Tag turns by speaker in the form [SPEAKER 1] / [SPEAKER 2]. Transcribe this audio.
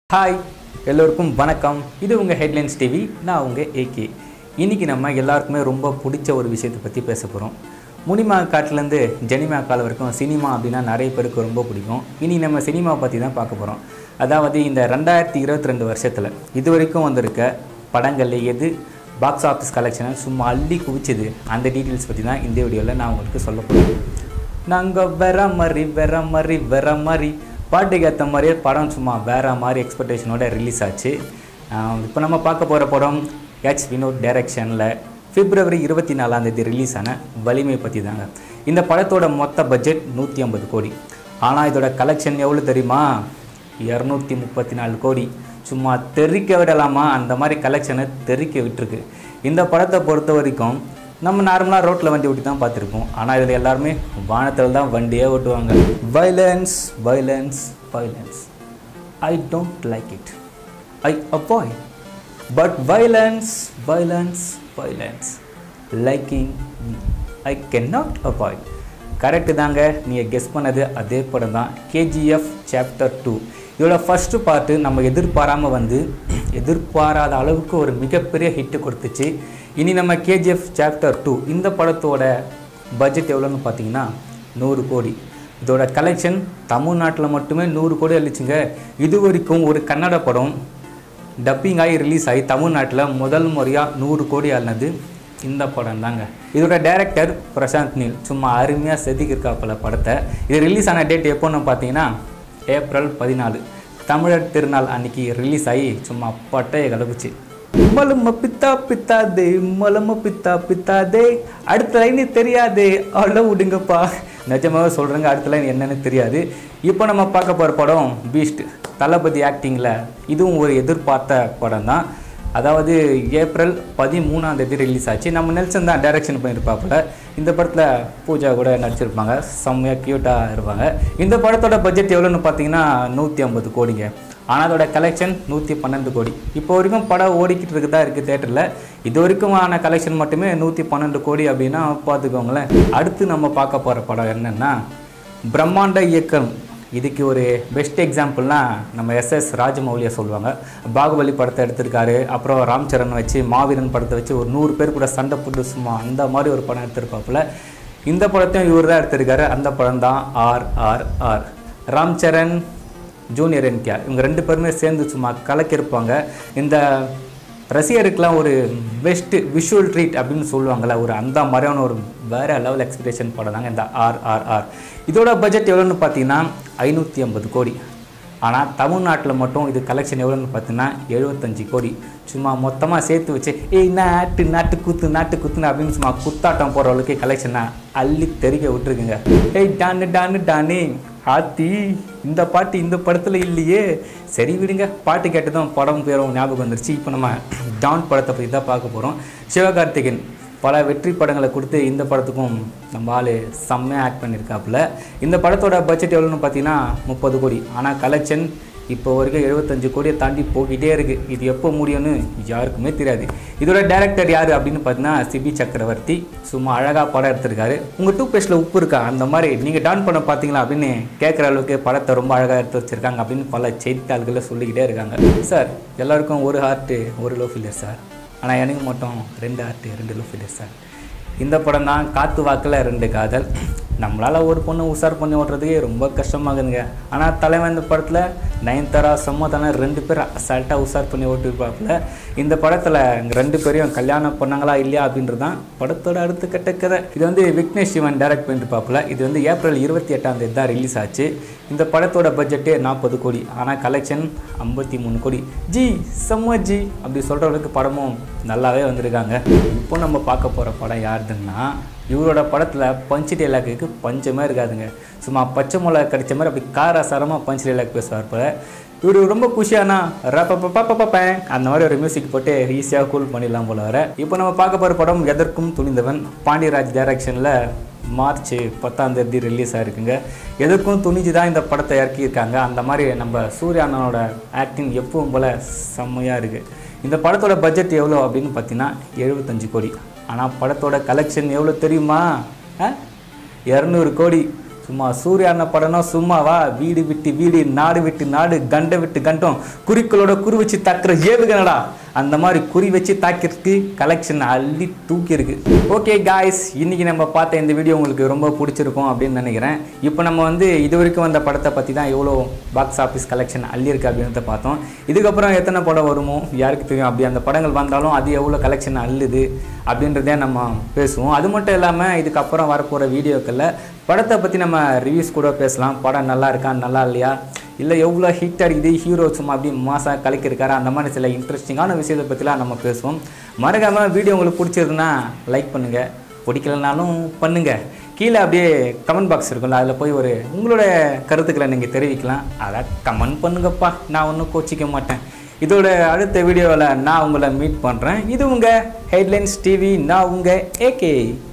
[SPEAKER 1] hi எல்லோருக்கும் வணக்கம் இது உங்கள் ஹெட்லைன்ஸ் டிவி நான் உங்கள் ஏகே இன்றைக்கி நம்ம எல்லாருக்குமே ரொம்ப பிடிச்ச ஒரு விஷயத்தை பற்றி பேச போகிறோம் முனிமா காட்டிலேருந்து ஜெனிமா கால் வரைக்கும் சினிமா அப்படின்னா நிறைய பேருக்கு ரொம்ப பிடிக்கும் இனி நம்ம சினிமாவை பற்றி தான் பார்க்க போகிறோம் அதாவது இந்த ரெண்டாயிரத்தி இருபத்தி ரெண்டு வருஷத்தில் இது வரைக்கும் வந்திருக்க படங்களில் எது பாக்ஸ் ஆஃபீஸ் கலெக்ஷனை சும்மா அள்ளி குவிச்சது அந்த டீட்டெயில்ஸ் பற்றி தான் இந்த வீடியோவில் நான் உங்களுக்கு சொல்ல போகிறேன் நாங்கள் வேற மாதிரி வேற மாதிரி வேற மாதிரி பாட்டுக்கு ஏற்ற மாதிரியே படம் சும்மா வேற மாதிரி எக்ஸ்பெக்டேஷனோட ரிலீஸ் ஆச்சு இப்போ நம்ம பார்க்க போகிற படம் எச் வினோத் டைரக்ஷனில் பிப்ரவரி இருபத்தி நாலாம் தேதி ரிலீஸ் ஆன வலிமை பற்றி தாங்க இந்த படத்தோட மொத்த பட்ஜெட் நூற்றி ஐம்பது கோடி ஆனால் இதோட கலெக்ஷன் எவ்வளோ தெரியுமா இரநூத்தி முப்பத்தி நாலு கோடி சும்மா தெறிக்க விடலாமா அந்த மாதிரி கலெக்ஷனை தெறிக்க விட்டுருக்கு இந்த படத்தை பொறுத்த வரைக்கும் நம்ம நார்மலாக ரோட்டில் வண்டி ஓட்டி தான் பார்த்துருப்போம் ஆனால் இதில் எல்லாருமே வானத்தில் தான் வண்டியே ஓட்டுவாங்க violence violence violence I don't like it I avoid but violence violence violence liking I can not avoid correct தாங்க நீங்கள் கெஸ் பண்ணது அதே படம் தான் கேஜிஎஃப் சாப்டர் டூ இதோட ஃபஸ்ட்டு பார்ட்டு நம்ம எதிர்பாராமல் வந்து எதிர்பாராத அளவுக்கு ஒரு மிகப்பெரிய ஹிட்டு கொடுத்துச்சு இனி நம்ம கேஜிஎஃப் சாப்டர் டூ இந்த படத்தோட பட்ஜெட் எவ்வளோன்னு பார்த்தீங்கன்னா நூறு கோடி இதோட கலெக்ஷன் தமிழ்நாட்டில் மட்டுமே நூறு கோடி அழிச்சுங்க இது வரைக்கும் ஒரு கன்னட படம் டப்பிங் ஆகி ரிலீஸ் ஆகி தமிழ்நாட்டில் முதல் முறையாக நூறு கோடி ஆனது இந்த படம் தாங்க இதோட டைரக்டர் பிரசாந்த் நீல் சும்மா அருமையாக செதுக்கியிருக்காப்புல படத்தை இது ரிலீஸ் ஆன டேட் எப்போன்னு பார்த்தீங்கன்னா ஏப்ரல் பதினாலு தமிழர் திருநாள் அன்னைக்கு ரிலீஸ் ஆகி சும்மா பட்டையை கலப்புச்சு மலம பித்தா பித்தாதே மலம பித்தா பித்தாதே அடுத்த லைன் தெரியாதே அவ்வளோ விடுங்கப்பா நிஜமாவே சொல்கிறேங்க அடுத்த லைன் என்னன்னு தெரியாது இப்போ நம்ம பார்க்க போகிற படம் பீஸ்ட் தளபதி ஆக்டிங்கில் இதுவும் ஒரு எதிர்பார்த்த படம் தான் அதாவது ஏப்ரல் பதிமூணாம் தேதி ரிலீஸ் ஆச்சு நம்ம நெல்சன் தான் டைரக்ஷன் பண்ணியிருப்பாப்புல இந்த படத்தில் பூஜா கூட நடிச்சிருப்பாங்க செம்மையாக க்யூட்டாக இருப்பாங்க இந்த படத்தோட பட்ஜெட் எவ்வளோன்னு பார்த்தீங்கன்னா நூற்றி ஐம்பது கோடிங்க ஆனால் அதோட கலெக்ஷன் நூற்றி பன்னெண்டு கோடி இப்போ வரைக்கும் படம் ஓடிக்கிட்டு இருக்கு தான் இருக்குது தேட்டரில் இது வரைக்கும் ஆன கலெக்ஷன் மட்டுமே நூற்றி பன்னெண்டு கோடி அப்படின்னா பார்த்துக்கோங்களேன் அடுத்து நம்ம பார்க்க போகிற படம் என்னென்னா பிரம்மாண்ட இயக்கம் இதுக்கு ஒரு பெஸ்ட் எக்ஸாம்பிள்னா நம்ம எஸ்எஸ் ராஜமௌலியை சொல்லுவாங்க பாகுபலி படத்தை எடுத்திருக்காரு அப்புறம் ராம் சரண் வச்சு மாவீரன் படத்தை வச்சு ஒரு நூறு பேர் கூட சண்டை போட்டு சும்மா அந்த மாதிரி ஒரு படம் எடுத்திருப்பாப்புல இந்த படத்தையும் இவர் தான் எடுத்திருக்காரு அந்த படம் தான் R R R Ram Charan junior NTR இவங்க ரெண்டு பேருமே சேர்ந்து சும்மா கலக்கியிருப்பாங்க இந்த ரசிகருக்கெலாம் ஒரு பெஸ்ட்டு விஷுவல் ட்ரீட் அப்படின்னு சொல்லுவாங்கள்ல ஒரு அந்த மாதிரியான ஒரு வேறு லெவல் எக்ஸ்பெக்டேஷன் படம் தாங்க இந்த ஆர்ஆர்ஆர் இதோட பட்ஜெட் எவ்வளோன்னு பார்த்தீங்கன்னா ஐநூற்றி ஐம்பது கோடி ஆனால் தமிழ்நாட்டில் மட்டும் இது கலெக்ஷன் எவ்வளோன்னு பார்த்தீங்கன்னா எழுபத்தஞ்சு கோடி சும்மா மொத்தமாக சேர்த்து வச்சு ஏய் நாட்டு நாட்டு குத்து நாட்டு குத்துன்னு அப்படின்னு சும்மா குத்தாட்டம் போகிற அளவுக்கு கலெக்ஷனை அள்ளி தெறிக்க விட்டுருக்குங்க ஏய் டானு டானு டானே ஆத்தி இந்த பாட்டு இந்த படத்தில் இல்லையே சரி விடுங்க பாட்டு கேட்டதும் படம் பேரும் ஞாபகம் வந்துருச்சு இப்போ நம்ம டான் படத்தை பற்றி தான் பார்க்க போகிறோம் சிவகார்த்திகேயன் பல வெற்றி படங்களை கொடுத்து இந்த படத்துக்கும் நம்ம ஆள் செம்மையாக ஆக்ட் பண்ணியிருக்காப்புல இந்த படத்தோட பட்ஜெட் எவ்வளோன்னு பார்த்தீங்கன்னா முப்பது கோடி ஆனால் கலெக்ஷன் இப்போ வரைக்கும் எழுபத்தஞ்சு கோடியை தாண்டி போய்கிட்டே இருக்குது இது எப்போ முடியும்னு யாருக்குமே தெரியாது இதோட டேரக்டர் யார் அப்படின்னு பார்த்தீங்கன்னா சிபி சக்கரவர்த்தி சும்மா அழகாக படம் எடுத்திருக்காரு உங்கள் டூ பேஸ்ட்டில் உப்பு இருக்கா அந்த மாதிரி நீங்கள் டான் பண்ண பார்த்தீங்களா அப்படின்னு கேட்குற அளவுக்கு படத்தை ரொம்ப அழகாக எடுத்து வச்சுருக்காங்க அப்படின்னு பல செய்தித்தாள்களில் சொல்லிக்கிட்டே இருக்காங்க சார் எல்லாருக்கும் ஒரு ஹார்ட்டு ஒரு லோ ஃபீலர் சார் ஆனால் எனக்கு மட்டும் ரெண்டு ஹார்ட்டு ரெண்டு லோ ஃபீலர் சார் இந்த படம் தான் காத்து வாக்கில் ரெண்டு காதல் நம்மளால் ஒரு பொண்ணு உஷார் பண்ணி ஓட்டுறதுக்கே ரொம்ப கஷ்டமாகுதுங்க ஆனால் தலைவன் இந்த படத்தில் நயன்தாரா சம்மதான ரெண்டு பேர் அசால்ட்டாக உஷார் பண்ணி ஓட்டிருப்பாப்புல இந்த படத்தில் ரெண்டு பேரையும் கல்யாணம் பண்ணாங்களா இல்லையா அப்படின்றது தான் படத்தோட அடுத்த கட்ட கதை இது வந்து விக்னேஷ் சிவன் டைரக்ட் பண்ணியிருப்பாப்புல இது வந்து ஏப்ரல் இருபத்தி எட்டாம் தேதி தான் ரிலீஸ் ஆச்சு இந்த படத்தோட பட்ஜெட்டே நாற்பது கோடி ஆனால் கலெக்ஷன் ஐம்பத்தி மூணு கோடி ஜி செம்ம ஜி அப்படி சொல்கிற அளவுக்கு படமும் நல்லாவே வந்திருக்காங்க இப்போ நம்ம பார்க்க போகிற படம் யாருதுன்னா இவரோட படத்தில் பஞ்சு டைலாக்கு பஞ்சமே இருக்காதுங்க சும்மா பச்சை மிளகா கடிச்ச மாதிரி அப்படி காராசாரமாக பஞ்சு டைலாக் பேசுவார் போல இவரு ரொம்ப குஷியானா ரப்பப்பப்பப்பப்பேன் அந்த மாதிரி ஒரு மியூசிக் போட்டு ஈஸியாக கூல் பண்ணிடலாம் போல வர இப்போ நம்ம பார்க்க போகிற படம் எதற்கும் துணிந்தவன் பாண்டியராஜ் டைரக்ஷனில் மார்ச் பத்தாம் தேதி ரிலீஸ் ஆகிருக்குங்க எதுக்கும் துணிஞ்சு தான் இந்த படத்தை இறக்கியிருக்காங்க அந்த மாதிரி நம்ம சூர்யா அண்ணனோட ஆக்டிங் எப்பவும் போல் செம்மையாக இருக்குது இந்த படத்தோட பட்ஜெட் எவ்வளோ அப்படின்னு பார்த்தீங்கன்னா எழுபத்தஞ்சு கோடி ஆனால் படத்தோட கலெக்ஷன் எவ்வளோ தெரியுமா இரநூறு கோடி சும்மா சூர்யான படம்னா சும்மாவா வீடு விட்டு வீடு நாடு விட்டு நாடு கண்டை விட்டு கண்டம் குறிக்களோட குறி வச்சு தாக்குற ஏவுகணடா அந்த மாதிரி குறி வச்சு தாக்கிறதுக்கு கலெக்ஷன் அள்ளி தூக்கி இருக்கு ஓகே காய்ஸ் இன்னைக்கு நம்ம பார்த்த இந்த வீடியோ உங்களுக்கு ரொம்ப பிடிச்சிருக்கும் அப்படின்னு நினைக்கிறேன் இப்போ நம்ம வந்து இது வரைக்கும் வந்த படத்தை பற்றி தான் எவ்வளோ பாக்ஸ் ஆஃபீஸ் கலெக்ஷன் அள்ளி இருக்கு அப்படின்றத பார்த்தோம் இதுக்கப்புறம் எத்தனை படம் வருமோ யாருக்கு தெரியும் அப்படி அந்த படங்கள் வந்தாலும் அது எவ்வளோ கலெக்ஷன் அள்ளுது அப்படின்றதே நம்ம பேசுவோம் அது மட்டும் இல்லாமல் இதுக்கப்புறம் வரப்போகிற வீடியோக்களில் படத்தை பற்றி நம்ம ரிவ்யூஸ் கூட பேசலாம் படம் நல்லா இருக்கா நல்லா இல்லையா இல்லை எவ்வளோ ஹிட் அடிக்குது ஹீரோ சும்மா அப்படி மாசாக கலக்கிருக்காரு அந்த மாதிரி சில இன்ட்ரெஸ்டிங்கான விஷயத்தை பற்றிலாம் நம்ம பேசுவோம் மறக்காமல் வீடியோ உங்களுக்கு பிடிச்சிருந்துன்னா லைக் பண்ணுங்கள் பிடிக்கலனாலும் பண்ணுங்கள் கீழே அப்படியே கமெண்ட் பாக்ஸ் இருக்கும்ல அதில் போய் ஒரு உங்களோட கருத்துக்களை நீங்கள் தெரிவிக்கலாம் அதை கமெண்ட் பண்ணுங்கப்பா நான் ஒன்றும் கோச்சிக்க மாட்டேன் இதோட அடுத்த வீடியோவில் நான் உங்களை மீட் பண்ணுறேன் இது உங்கள் ஹெட்லைன்ஸ் டிவி நான் உங்கள் ஏகே